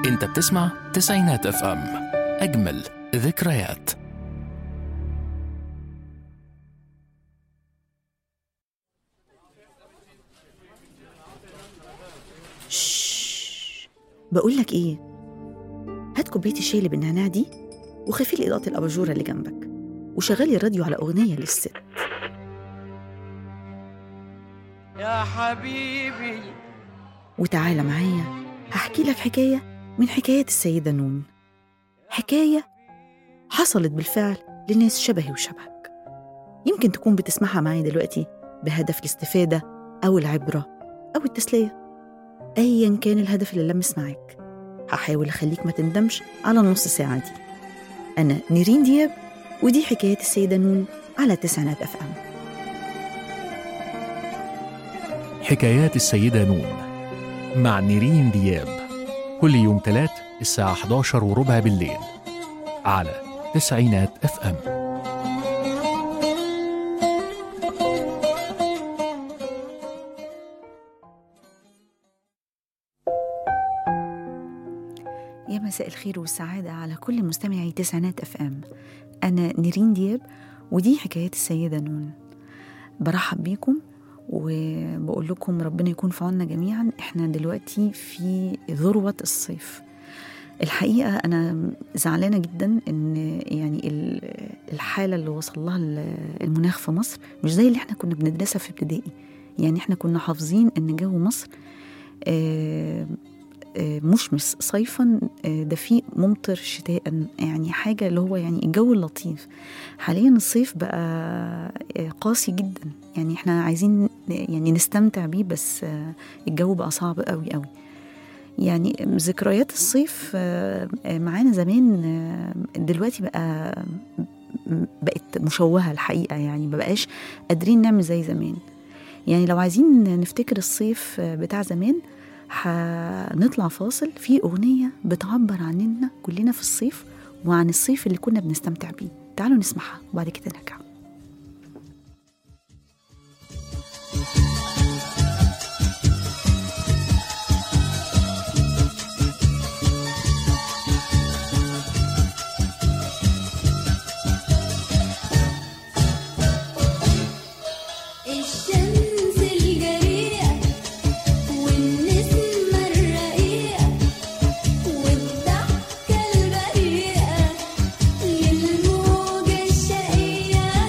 انت بتسمع تسعينات اف ام اجمل ذكريات شش بقول لك ايه هات كوبايه الشاي اللي بالنعناع دي وخفي لي اضاءه الاباجوره اللي جنبك وشغلي الراديو على اغنيه للست يا حبيبي وتعالى معايا هحكي لك حكايه من حكايات السيده نون حكايه حصلت بالفعل لناس شبهي وشبهك يمكن تكون بتسمعها معايا دلوقتي بهدف الاستفاده او العبره او التسليه ايا كان الهدف اللي لمس معاك هحاول اخليك ما تندمش على النص ساعه دي انا نيرين دياب ودي حكايات السيده نون على تسعينات اف ام حكايات السيدة نون مع نيرين دياب كل يوم تلات الساعة 11 وربع بالليل على تسعينات اف ام يا مساء الخير والسعادة على كل مستمعي تسعينات اف ام أنا نيرين دياب ودي حكايات السيدة نون برحب بيكم وبقول لكم ربنا يكون في عوننا جميعا احنا دلوقتي في ذروة الصيف الحقيقة أنا زعلانة جدا إن يعني ال- الحالة اللي وصل لها ال- المناخ في مصر مش زي اللي احنا كنا بندرسها في ابتدائي يعني احنا كنا حافظين إن جو مصر آه، آه، مشمس صيفا آه، دفيء ممطر شتاء يعني حاجة اللي هو يعني الجو اللطيف حاليا الصيف بقى آه، قاسي جدا يعني احنا عايزين يعني نستمتع بيه بس آه، الجو بقى صعب قوي قوي يعني ذكريات الصيف آه، آه، معانا زمان آه، دلوقتي بقى بقت مشوهة الحقيقة يعني ما بقاش قادرين نعمل زي زمان يعني لو عايزين نفتكر الصيف آه، بتاع زمان هنطلع فاصل في أغنية بتعبر عننا كلنا في الصيف وعن الصيف اللي كنا بنستمتع بيه تعالوا نسمعها وبعد كده نرجع الشمس الجريئة والنسمة الرقيقة والضحكة البريئة للموجة الشقية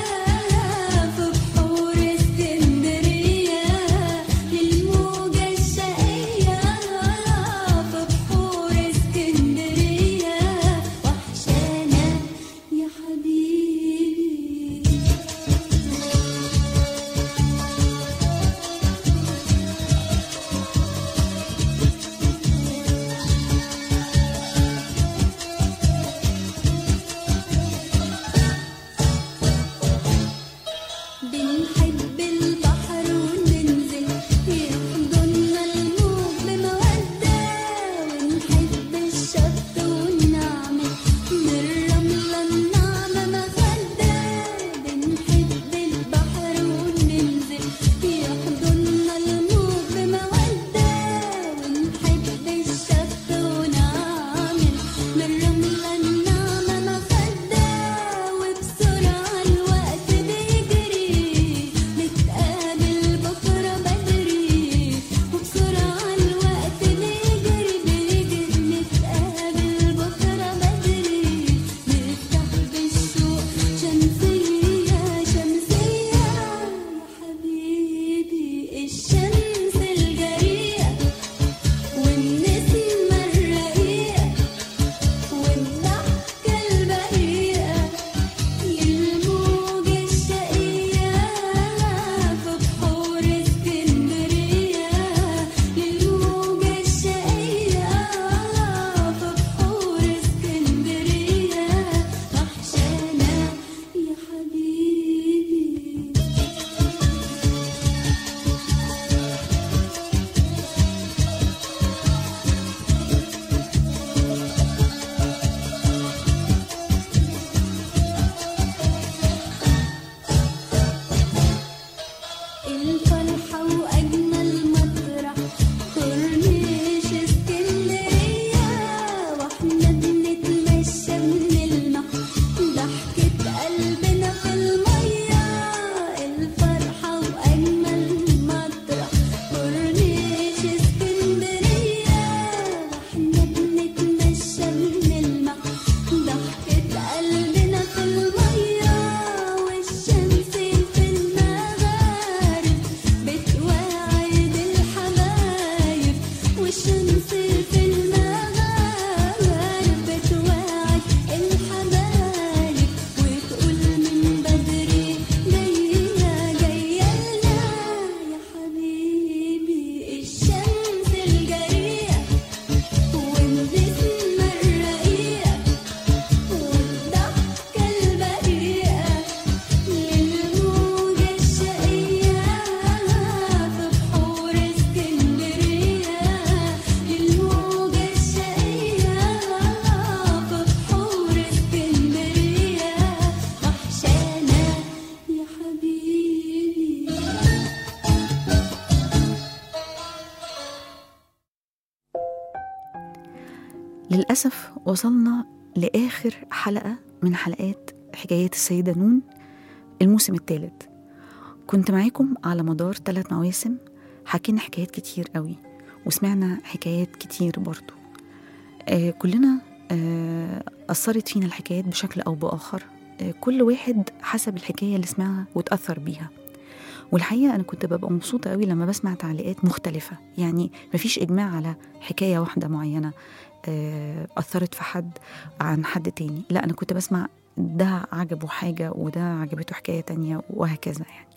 للأسف وصلنا لآخر حلقة من حلقات حكايات السيدة نون الموسم الثالث كنت معاكم على مدار ثلاث مواسم حكينا حكايات كتير قوي وسمعنا حكايات كتير برضو آه كلنا آه أثرت فينا الحكايات بشكل أو بآخر آه كل واحد حسب الحكاية اللي سمعها وتأثر بيها والحقيقة أنا كنت ببقى مبسوطة قوي لما بسمع تعليقات مختلفة يعني مفيش إجماع على حكاية واحدة معينة آه، أثرت في حد عن حد تاني لا أنا كنت بسمع ده عجبه حاجة وده عجبته حكاية تانية وهكذا يعني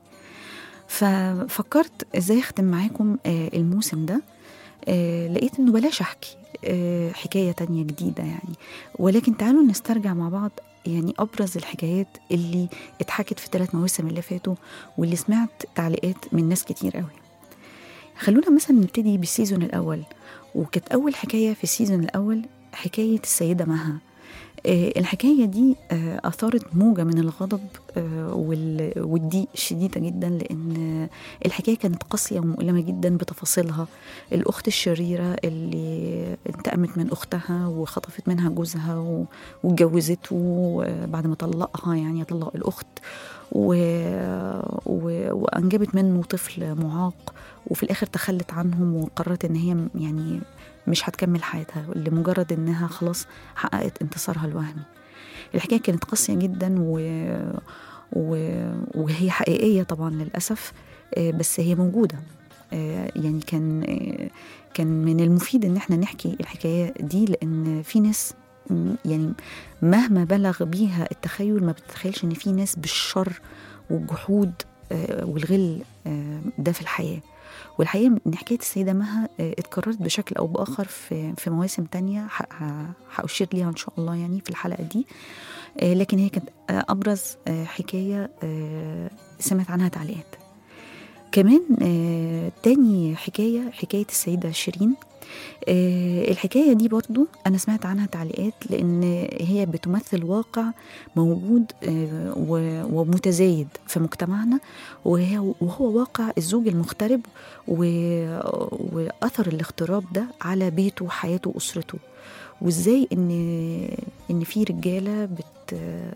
ففكرت ازاي اختم معاكم آه، الموسم ده آه، لقيت انه بلاش احكي آه، حكاية تانية جديدة يعني ولكن تعالوا نسترجع مع بعض يعني أبرز الحكايات اللي اتحكت في الثلاث مواسم اللي فاتوا واللي سمعت تعليقات من ناس كتير قوي خلونا مثلا نبتدي بالسيزون الأول وكانت أول حكاية في السيزون الأول حكاية السيدة مها آه، الحكاية دي آه، أثارت موجة من الغضب آه، وال- والضيق شديدة جدا لأن آه، الحكاية كانت قاسية ومؤلمة جدا بتفاصيلها الأخت الشريرة اللي انتقمت من أختها وخطفت منها جوزها و- واتجوزته آه، بعد ما طلقها يعني طلق الأخت و... و... وأنجبت منه طفل معاق وفي الآخر تخلت عنهم وقررت إن هي م- يعني مش هتكمل حياتها لمجرد إنها خلاص حققت انتصارها الوهمي الحكاية كانت قاسية جدا و... و... وهي حقيقية طبعا للأسف آه، بس هي موجودة آه، يعني كان آه، كان من المفيد ان احنا نحكي الحكايه دي لان في ناس م- يعني مهما بلغ بيها التخيل ما بتتخيلش ان في ناس بالشر والجحود آه، والغل آه، ده في الحياه والحقيقه ان حكايه السيده مها آه، اتكررت بشكل او باخر في في مواسم تانية ه- ه- هاشير ليها ان شاء الله يعني في الحلقه دي آه، لكن هي كانت آه، ابرز آه، حكايه آه، سمعت عنها تعليقات كمان آه، تاني حكاية حكاية السيدة شيرين آه، الحكاية دي برضو أنا سمعت عنها تعليقات لأن هي بتمثل واقع موجود آه، و- ومتزايد في مجتمعنا وهي وهو واقع الزوج المغترب و- وأثر الاغتراب ده على بيته وحياته وأسرته وازاي ان ان في رجاله بت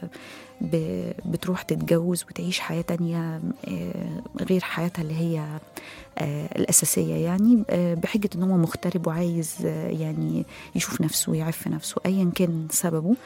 ب- بتروح تتجوز وتعيش حياه تانية آه، غير حياتها اللي هي آه، الأساسية يعني آه، بحجة إن هو مغترب وعايز آه، يعني يشوف نفسه ويعف نفسه أيا كان سببه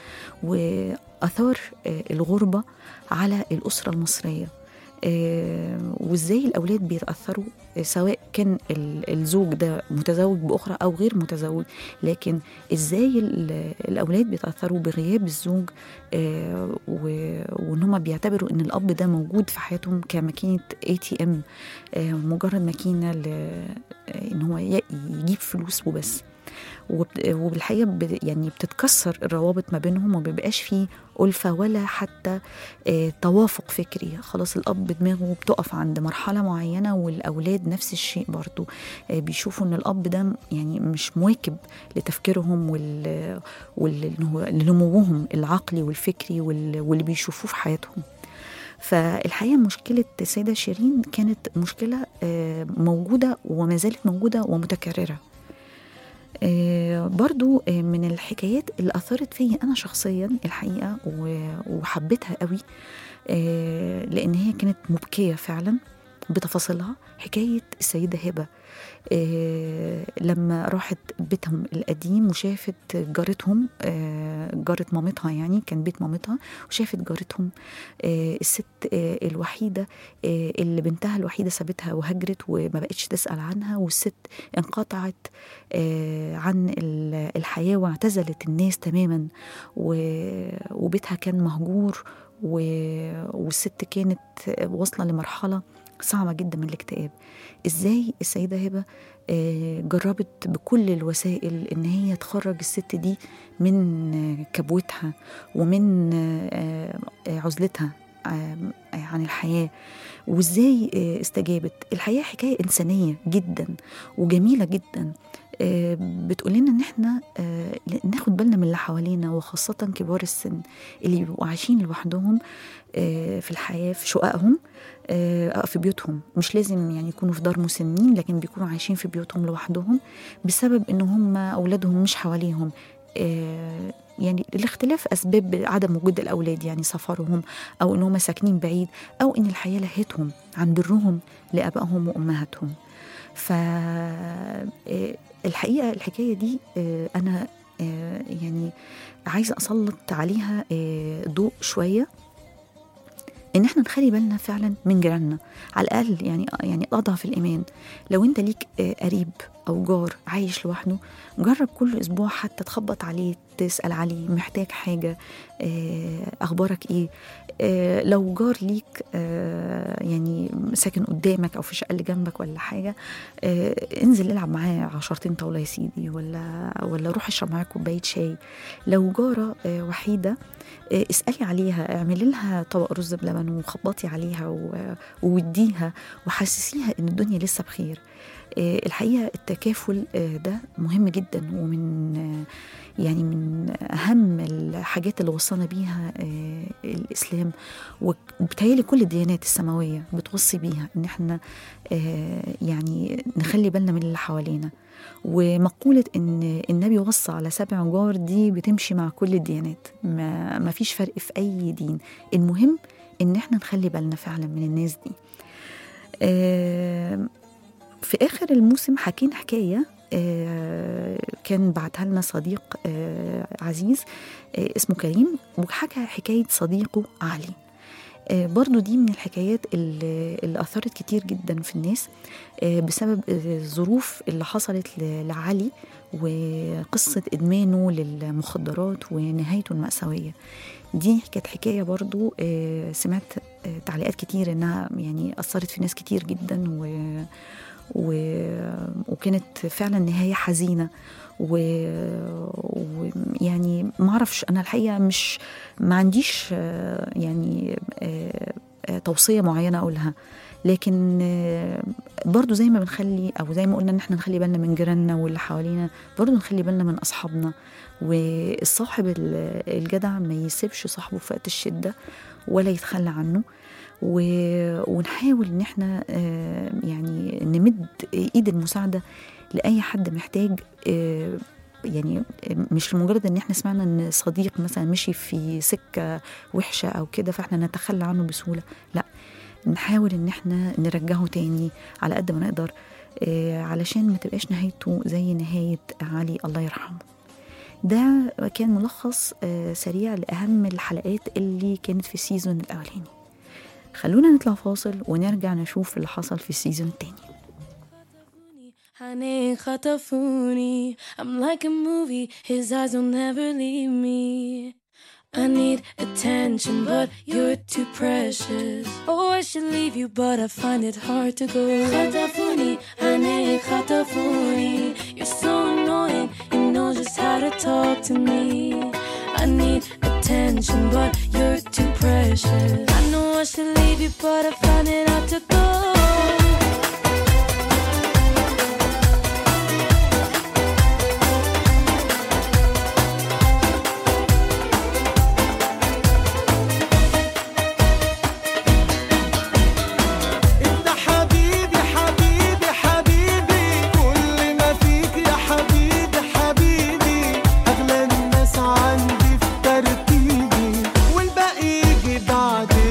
وأثار آه، الغربة على الأسرة المصرية آه، وازاي الاولاد بيتاثروا آه، سواء كان ال- الزوج ده متزوج باخرى او غير متزوج لكن ازاي ال- الاولاد بيتاثروا بغياب الزوج آه، و- وان هم بيعتبروا ان الاب ده موجود في حياتهم كماكينه اي تي ام مجرد ماكينه ل- آه، ان هو ي- يجيب فلوس وبس وب- وبالحقيقه ب- يعني بتتكسر الروابط ما بينهم وما بيبقاش فيه ألفة ولا حتى آه، توافق فكري خلاص الأب دماغه بتقف عند مرحلة معينة والأولاد نفس الشيء برضو آه، بيشوفوا إن الأب ده يعني مش مواكب لتفكيرهم وال... وال... إن هو- لنموهم العقلي والفكري وال... واللي بيشوفوه في حياتهم فالحقيقة مشكلة السيدة شيرين كانت مشكلة آه، موجودة وما زالت موجودة ومتكررة آه، برضو آه، من الحكايات اللي أثرت فيا أنا شخصيا الحقيقة و- وحبيتها قوي آه، لأن هي كانت مبكية فعلا بتفاصيلها حكاية السيدة هبة آه، لما راحت بيتهم القديم وشافت جارتهم آه، جارة مامتها يعني كان بيت مامتها وشافت جارتهم آه، الست آه، الوحيدة آه، اللي بنتها الوحيدة سابتها وهجرت وما بقتش تسأل عنها والست انقطعت آه، عن ال- الحياة واعتزلت الناس تماما و- وبيتها كان مهجور و- والست كانت واصلة لمرحلة صعبة جدا من الاكتئاب ازاي السيدة هبة آه، جربت بكل الوسائل ان هي تخرج الست دي من آه، كبوتها ومن آه، آه، عزلتها آه، عن الحياة وازاي آه، استجابت الحقيقة حكاية إنسانية جدا وجميلة جدا آه، بتقول لنا ان احنا آه، ناخد بالنا من اللي حوالينا وخاصة كبار السن اللي بيبقوا عايشين لوحدهم آه، في الحياة في شققهم آه، في بيوتهم مش لازم يعني يكونوا في دار مسنين لكن بيكونوا عايشين في بيوتهم لوحدهم بسبب ان هم اولادهم مش حواليهم آه، يعني الاختلاف اسباب عدم وجود الاولاد يعني سفرهم او ان هم ساكنين بعيد او ان الحياه لهتهم عن برهم لابائهم وامهاتهم ف آه، الحقيقه الحكايه دي آه، انا آه، يعني عايزه اسلط عليها آه، ضوء شويه ان احنا نخلي بالنا فعلا من جيراننا على الاقل يعني يعني اضعف الايمان لو انت ليك آه، قريب او جار عايش لوحده جرب كل اسبوع حتى تخبط عليه تسال عليه محتاج حاجه آه، اخبارك ايه آه، لو جار ليك آه، يعني ساكن قدامك او في الشقه اللي جنبك ولا حاجه آه، انزل العب معاه عشرتين طاوله يا سيدي ولا ولا روح اشرب معاه كوبايه شاي لو جاره آه، وحيده آه، اسالي عليها اعملي لها طبق رز بلبن وخبطي عليها و- ووديها وحسسيها ان الدنيا لسه بخير آه، الحقيقه التكافل آه، ده مهم جدا ومن آه، يعني من اهم الحاجات اللي وصلنا بيها آه، الاسلام وبتهيألي كل الديانات السماويه بتوصي بيها ان احنا آه، يعني نخلي بالنا من اللي حوالينا ومقولة إن النبي وصى على سبع جار دي بتمشي مع كل الديانات ما, ما فيش فرق في أي دين المهم إن إحنا نخلي بالنا فعلا من الناس دي آه، في آخر الموسم حكينا حكاية آه، كان بعتها لنا صديق آه، عزيز آه، اسمه كريم وحكى حكاية صديقه علي آه، برضو دي من الحكايات اللي, اللي أثرت كتير جدا في الناس آه، بسبب آه، الظروف اللي حصلت ل- لعلي وقصة إدمانه للمخدرات ونهايته المأساوية دي كانت حكاية برضو آه، سمعت آه، تعليقات كتير إنها يعني أثرت في ناس كتير جدا و و- وكانت فعلا نهاية حزينة ويعني ما اعرفش انا الحقيقه مش ما عنديش آه، يعني آه، آه، توصيه معينه اقولها لكن آه، برضو زي ما بنخلي او زي ما قلنا ان احنا نخلي بالنا من جيراننا واللي حوالينا برضو نخلي بالنا من اصحابنا والصاحب ال- الجدع ما يسيبش صاحبه في وقت الشده ولا يتخلى عنه و- ونحاول ان احنا آه، يعني نمد ايد المساعده لاي حد محتاج آه، يعني مش لمجرد ان احنا سمعنا ان صديق مثلا مشي في سكه وحشه او كده فاحنا نتخلى عنه بسهوله لا نحاول ان احنا نرجعه تاني على قد ما نقدر آه، علشان ما تبقاش نهايته زي نهايه علي الله يرحمه ده كان ملخص آه، سريع لاهم الحلقات اللي كانت في السيزون الاولاني خلونا نطلع فاصل ونرجع نشوف اللي حصل في السيزون التاني Honey, Khatafuni. I'm like a movie, his eyes will never leave me. I need attention, but you're too precious. Oh, I should leave you, but I find it hard to go. Khatafuni, honey, Khatafuni. You're so annoying, you know just how to talk to me. I need attention, but you're too precious. I know I should leave you, but I find it hard to go. انت حبيبي حبيبي حبيبي كل ما فيك يا حبيبي حبيبي اغلى الناس عندي في ترتيبي والباقي يجي بعد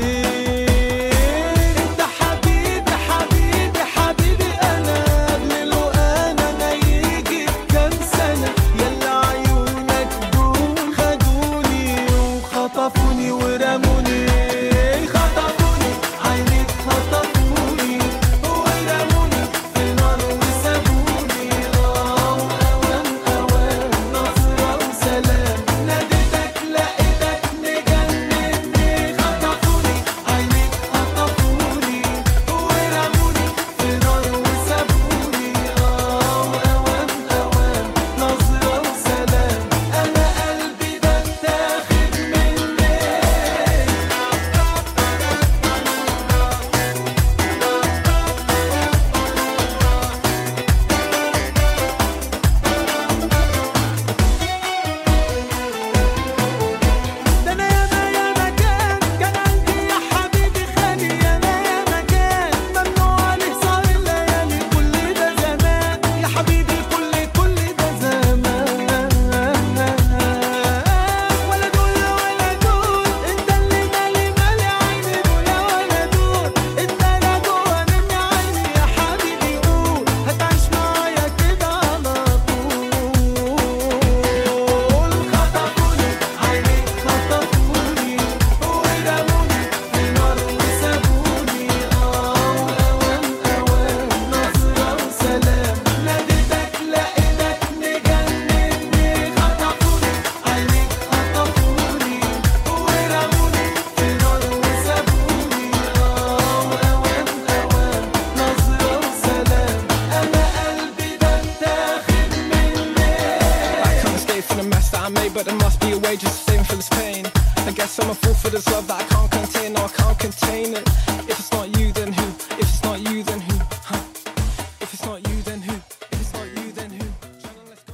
but there must be a way just to save for this pain. I guess I'm a fool for this love that I can't contain. No, I can't contain it. If it's not you, then who? If it's not you, then who? Huh? If it's not you, then who? If it's not you, then who? Shannon, let's go.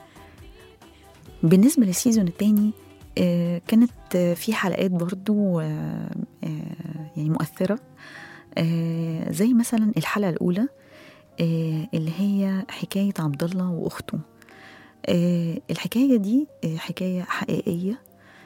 بالنسبة للسيزون التاني آه، كانت آه، في حلقات برضو آه، آه، يعني مؤثرة آه، زي مثلا الحلقة الأولى آه، اللي هي حكاية عبد الله وأخته آه، الحكاية دي آه، حكاية حقيقية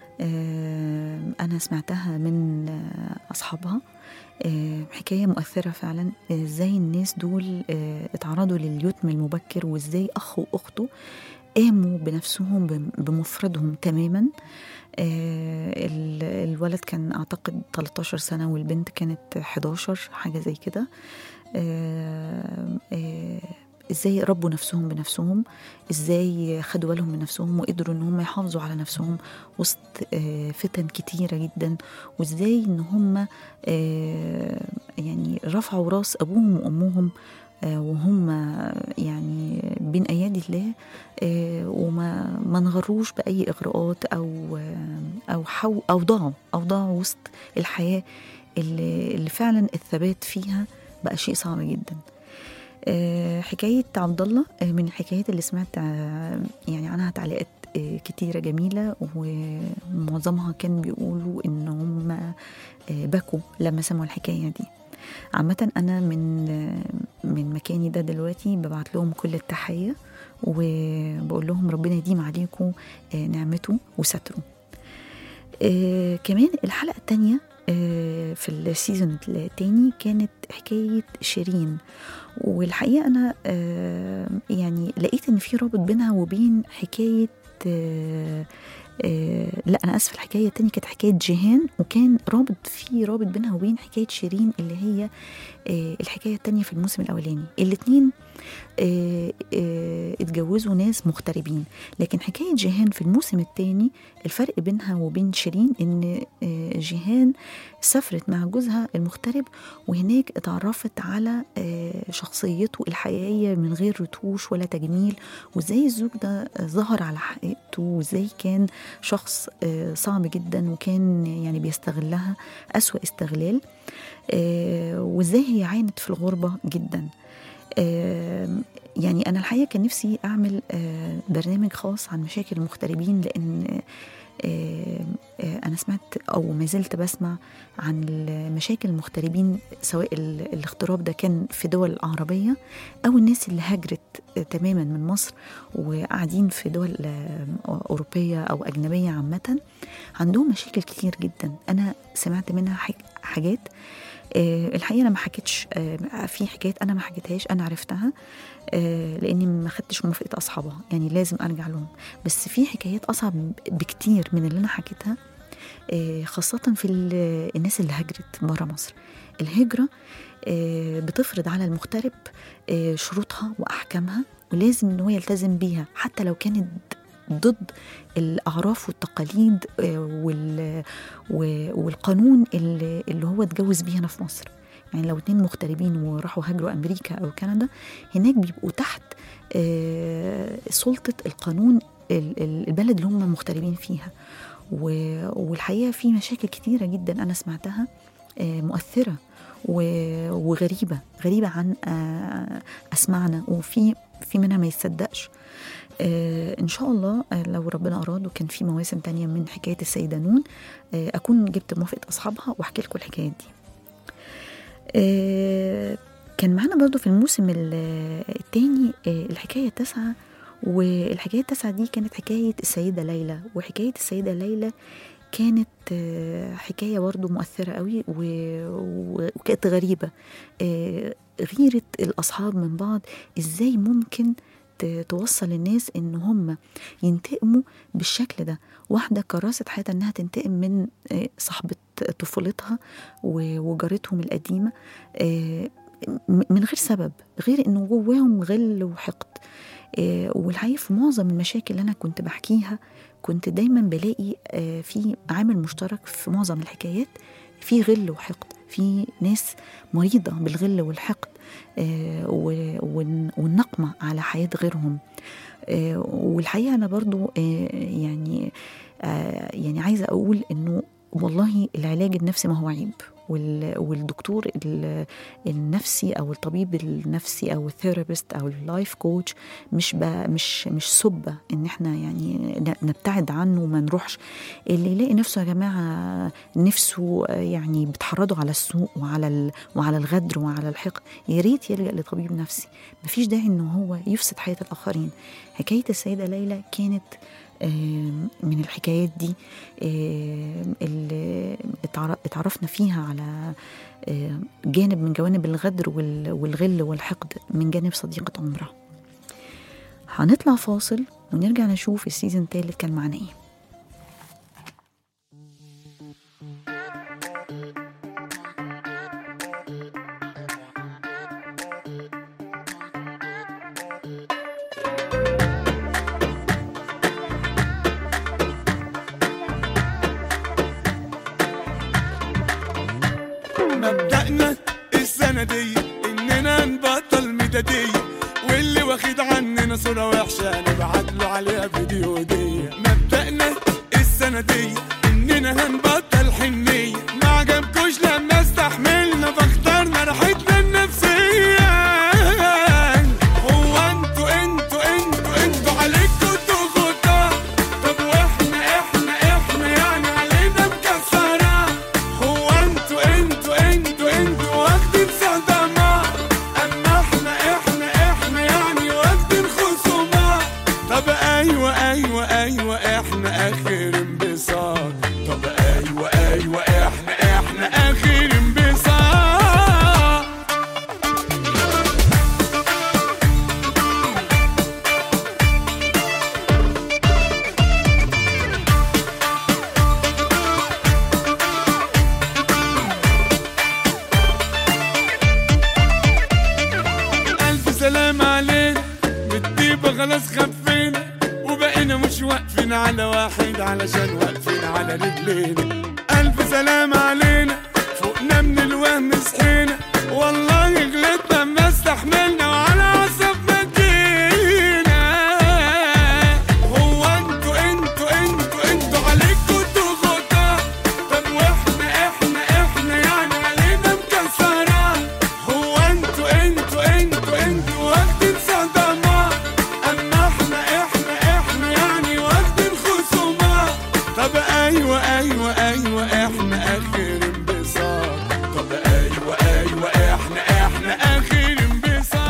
آه، أنا سمعتها من آه، أصحابها آه، حكاية مؤثرة فعلا آه، ازاي الناس دول آه، اتعرضوا لليتم المبكر وازاي أخ وأخته قاموا بنفسهم بم- بمفردهم تماما آه، ال- الولد كان أعتقد 13 سنة والبنت كانت 11 حاجة زي كده آه، آه، ازاي ربوا نفسهم بنفسهم ازاي خدوا بالهم من نفسهم وقدروا ان هم يحافظوا على نفسهم وسط آه، فتن كتيرة جدا وازاي ان هم آه، يعني رفعوا راس ابوهم وامهم آه، وهم يعني بين ايادي الله آه، وما ما انغروش باي اغراءات او آه، او حو او ضاعوا او ضاعوا وسط الحياه اللي, اللي فعلا الثبات فيها بقى شيء صعب جدا آه، حكايه عبد الله آه، من الحكايات اللي سمعت آه، يعني عنها تعليقات آه، كتيره جميله ومعظمها كان بيقولوا ان هم آه، بكوا لما سمعوا الحكايه دي عامة أنا من آه، من مكاني ده دلوقتي ببعت لهم كل التحية وبقول لهم ربنا يديم عليكم آه، نعمته وستره آه كمان الحلقة التانية آه في السيزون التاني كانت حكاية شيرين والحقيقة أنا آه يعني لقيت إن في رابط بينها وبين حكاية آه آه لا أنا آسفة الحكاية التانية كانت حكاية جيهان وكان رابط في رابط بينها وبين حكاية شيرين اللي هي آه الحكاية التانية في الموسم الأولاني الاتنين آه آه اتجوزوا ناس مغتربين لكن حكاية جيهان في الموسم الثاني الفرق بينها وبين شيرين ان آه، جيهان سافرت مع جوزها المغترب وهناك اتعرفت على آه، شخصيته الحقيقية من غير رتوش ولا تجميل وازاي الزوج ده ظهر على حقيقته وازاي كان شخص آه، صعب جدا وكان يعني بيستغلها أسوأ استغلال آه، وازاي هي عانت في الغربة جدا آم، يعني انا الحقيقه كان نفسي اعمل آه، برنامج خاص عن مشاكل المغتربين لان آه، آه، انا سمعت او ما زلت بسمع عن مشاكل المغتربين سواء ال- الاغتراب ده كان في دول عربيه او الناس اللي هاجرت آه، تماما من مصر وقاعدين في دول آه، اوروبيه او اجنبيه عامه عندهم مشاكل كتير جدا انا سمعت منها حاج- حاجات آه، الحقيقه انا ما حكيتش آه، في حكايات انا ما حكيتهاش انا عرفتها آه، لاني ما خدتش موافقه اصحابها يعني لازم ارجع لهم بس في حكايات اصعب بكتير من اللي انا حكيتها آه، خاصه في ال- الناس اللي هجرت بره مصر الهجره آه، بتفرض على المغترب آه، شروطها واحكامها ولازم ان هو يلتزم بيها حتى لو كانت ضد الاعراف والتقاليد آه، وال- و- والقانون اللي اللي هو اتجوز بيه هنا في مصر يعني لو اتنين مغتربين وراحوا هاجروا امريكا او كندا هناك بيبقوا تحت آه، سلطه القانون ال- ال- البلد اللي هم مغتربين فيها و- والحقيقه في مشاكل كتيره جدا انا سمعتها آه، مؤثره و- وغريبه غريبه عن آه، اسمعنا وفي في منها ما يتصدقش آه ان شاء الله آه لو ربنا اراد وكان في مواسم تانية من حكايه السيده نون آه اكون جبت موافقه اصحابها واحكي لكم الحكايات دي آه كان معانا برضو في الموسم ال- التاني آه الحكايه التاسعه والحكايه التاسعه دي كانت حكايه السيده ليلى وحكايه السيده ليلى كانت آه، حكايه برضو مؤثره قوي و- و- وكانت غريبه آه، غيره الاصحاب من بعض ازاي ممكن ت- توصل الناس ان هم ينتقموا بالشكل ده واحده كرست حياتها انها تنتقم من آه، صاحبه طفولتها و- وجارتهم القديمه آه، م- من غير سبب غير انه جواهم غل وحقد آه، والحقيقه في معظم المشاكل اللي انا كنت بحكيها كنت دايما بلاقي آه، في عامل مشترك في معظم الحكايات في غل وحقد في ناس مريضه بالغل والحقد آه، و- ون- والنقمة على حياة غيرهم آه، والحقيقة أنا برضو آه، يعني آه، يعني عايزة أقول إنه والله العلاج النفسي ما هو عيب وال- والدكتور ال- النفسي او الطبيب النفسي او الثيرابيست او اللايف كوتش مش ب- مش مش سبه ان احنا يعني ن- نبتعد عنه وما نروحش اللي يلاقي نفسه يا جماعه نفسه آه، يعني بتحرضه على السوء وعلى ال- وعلى الغدر وعلى الحقد يا ريت يلجا لطبيب نفسي مفيش داعي ان هو يفسد حياه الاخرين حكايه السيده ليلى كانت آم، من الحكايات دي آم، اللي اتعر- اتعرفنا فيها على آم، جانب من جوانب الغدر وال- والغل والحقد من جانب صديقة عمرها هنطلع فاصل ونرجع نشوف السيزون التالت كان معانا ايه مبدأنا السنة دي إننا نبطل ميدادية واللي واخد عننا صورة وحشة نبعت له عليها فيديو دي مبدأنا السنة دي إننا هنبطل حنية ما عجبكوش لما استحملنا فاخترنا راحتنا النفسية هو انتوا انتوا انتوا انتوا عليكوا ضغوطات طب واحنا احنا احنا يعني علينا مكسرة هو انتوا انتوا انتوا انتوا واخدين صدمات اما احنا احنا احنا يعني واخدين خصومات طب ايوه ايوه ايوه احنا اخر انبساط طب ايوه ايوه احنا احنا اخر انبساط ألف سلام علينا بالطيبة خلاص خفينا وبقينا مش واقفين على واحد علشان واقفين على رجلينا ألف سلام علينا فوقنا من الوهم صحينا والله غلطنا ما استحملنا وعلى عصب ما جينا هو انتوا انتوا انتوا انتوا عليكوا ضغوطات طب واحنا احنا احنا يعني علينا مكسرات هو انتوا انتوا انتوا انتوا واخدين صدمات اما احنا احنا احنا يعني واخدين خصومات طب ايوه ايوه ايوه احنا اخر انبساط طب ايوه ايوه احنا احنا اخر انبساط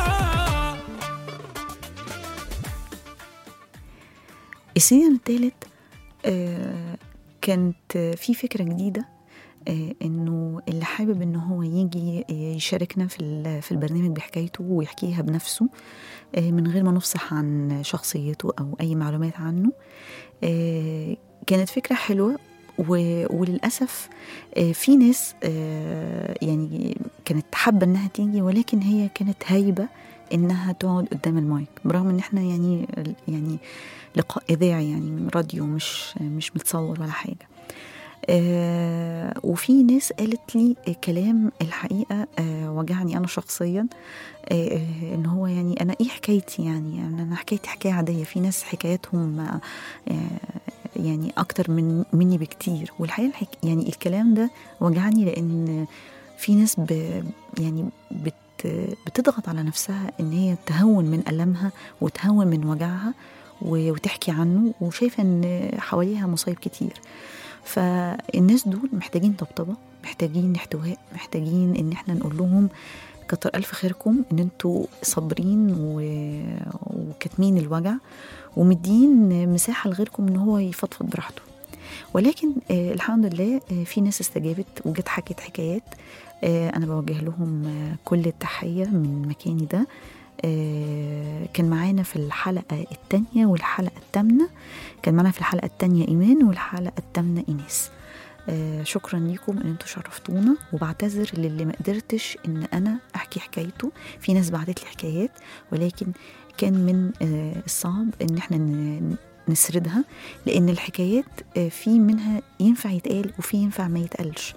السيزون الثالث آه كانت آه، في فكرة جديدة آه انه اللي حابب ان هو يجي آه، يشاركنا في ال- في البرنامج بحكايته ويحكيها بنفسه آه من غير ما نفصح عن شخصيته او اي معلومات عنه آه كانت فكرة حلوة و- وللأسف آه، في ناس آه، يعني كانت حابة إنها تيجي ولكن هي كانت هايبة إنها تقعد قدام المايك برغم إن إحنا يعني يعني لقاء إذاعي يعني راديو مش مش متصور ولا حاجة آه وفي ناس قالت لي كلام الحقيقة آه وجعني أنا شخصيا آه آه، إن هو يعني أنا إيه حكايتي يعني, يعني أنا حكايتي حكاية عادية في ناس حكاياتهم آه آه، يعني أكتر من مني بكتير والحقيقة الحك يعني الكلام ده وجعني لأن في ناس ب يعني بت بتضغط على نفسها ان هي تهون من ألمها وتهون من وجعها و- وتحكي عنه وشايفه ان حواليها مصايب كتير فالناس دول محتاجين طبطبه محتاجين احتواء محتاجين ان احنا نقول لهم كتر الف خيركم ان انتوا صابرين و- وكاتمين الوجع ومدين مساحه لغيركم ان هو يفضفض براحته ولكن آه الحمد لله آه في ناس استجابت وجت حكت حكايات آه انا بوجه لهم آه كل التحيه من مكاني ده آه كان معانا في الحلقه الثانيه والحلقه الثامنه كان معانا في الحلقه الثانيه ايمان والحلقه الثامنه ايناس آه شكرا ليكم ان انتوا شرفتونا وبعتذر للي ما قدرتش ان انا احكي حكايته في ناس بعتت لي حكايات ولكن كان من آه الصعب ان احنا ن- نسردها لان الحكايات آه في منها ينفع يتقال وفي ينفع ما يتقالش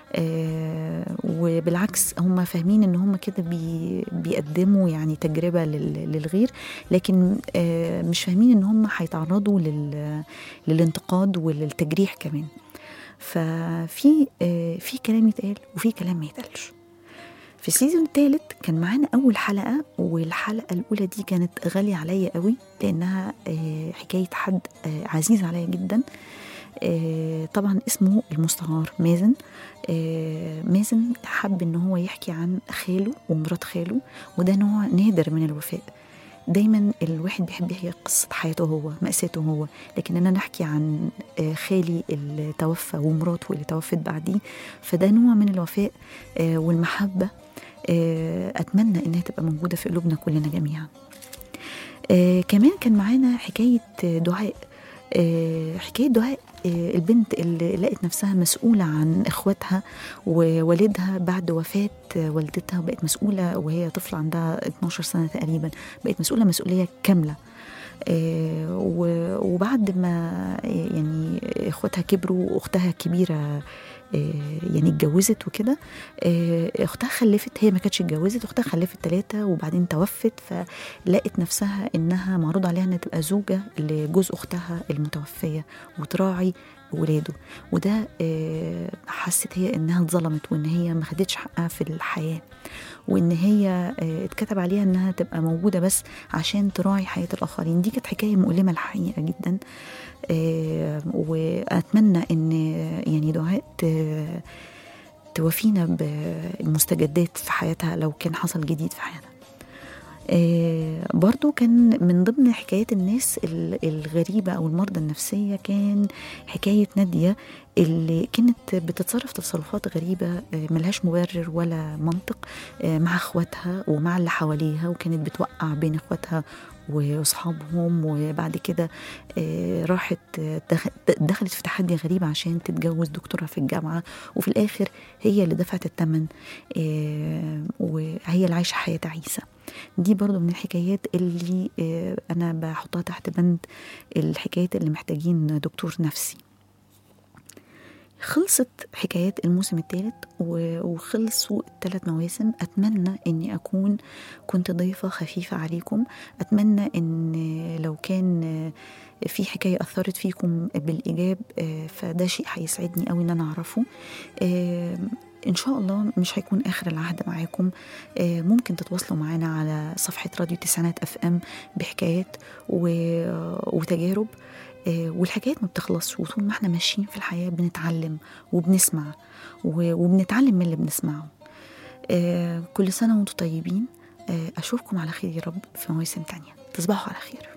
آه، وبالعكس هم فاهمين ان هم كده بي بيقدموا يعني تجربه لل- للغير لكن آه، مش فاهمين ان هم هيتعرضوا لل- للانتقاد وللتجريح كمان ففي آه، في كلام يتقال وفي كلام ما يتقالش في السيزون الثالث كان معانا اول حلقه والحلقه الاولى دي كانت غاليه عليا قوي لانها آه، حكايه حد آه، عزيز عليا جدا آه، طبعا اسمه المستعار مازن آه، مازن حب ان هو يحكي عن خاله ومرات خاله وده نوع نادر من الوفاء دايما الواحد بيحب يحكي قصة حياته هو مأساته هو لكن أنا نحكي عن آه، خالي اللي توفى ومراته اللي توفت بعديه فده نوع من الوفاء آه، والمحبة آه، أتمنى إنها تبقى موجودة في قلوبنا كلنا جميعا آه، كمان كان معانا حكاية آه، دعاء آه، حكاية دعاء آه، البنت اللي لقت نفسها مسؤولة عن إخواتها ووالدها بعد وفاة آه، والدتها وبقت مسؤولة وهي طفلة عندها 12 سنة تقريبا بقت مسؤولة مسؤولية كاملة آه، و- وبعد ما آه، يعني اخواتها كبروا واختها الكبيره آه، يعني اتجوزت وكده آه، اختها خلفت هي ما كانتش اتجوزت اختها خلفت ثلاثه وبعدين توفت فلقت نفسها انها معروض عليها انها تبقى زوجه لجوز اختها المتوفيه وتراعي ولاده وده آه، حست هي انها اتظلمت وان هي ما خدتش حقها في الحياه وان هي آه، اتكتب عليها انها تبقى موجوده بس عشان تراعي حياه الاخرين دي كانت حكايه مؤلمه الحقيقه جدا آه، واتمنى ان يعني دعاء ت- توافينا بالمستجدات في حياتها لو كان حصل جديد في حياتها آه، برضو كان من ضمن حكايات الناس ال- الغريبة أو المرضى النفسية كان حكاية نادية اللي كانت بتتصرف تصرفات غريبة آه، ملهاش مبرر ولا منطق آه، مع اخواتها ومع اللي حواليها وكانت بتوقع بين اخواتها واصحابهم وبعد كده آه، راحت آه، دخ- دخلت في تحدي غريب عشان تتجوز دكتورها في الجامعة وفي الآخر هي اللي دفعت الثمن آه، وهي اللي عايشة حياة عيسى دي برضو من الحكايات اللي آه، أنا بحطها تحت بند الحكايات اللي محتاجين دكتور نفسي خلصت حكايات الموسم الثالث وخلصوا الثلاث مواسم أتمنى أني أكون كنت ضيفة خفيفة عليكم أتمنى أن لو كان في حكاية أثرت فيكم بالإيجاب آه، فده شيء هيسعدني أوي إن أنا أعرفه آه، إن شاء الله مش هيكون آخر العهد معاكم آه، ممكن تتواصلوا معانا على صفحة راديو تسعينات أف أم بحكايات و- وتجارب آه، والحكايات ما بتخلصش وطول ما احنا ماشيين في الحياة بنتعلم وبنسمع و- وبنتعلم من اللي بنسمعه آه، كل سنة وانتم طيبين آه، أشوفكم على خير يا رب في مواسم تانية تصبحوا على خير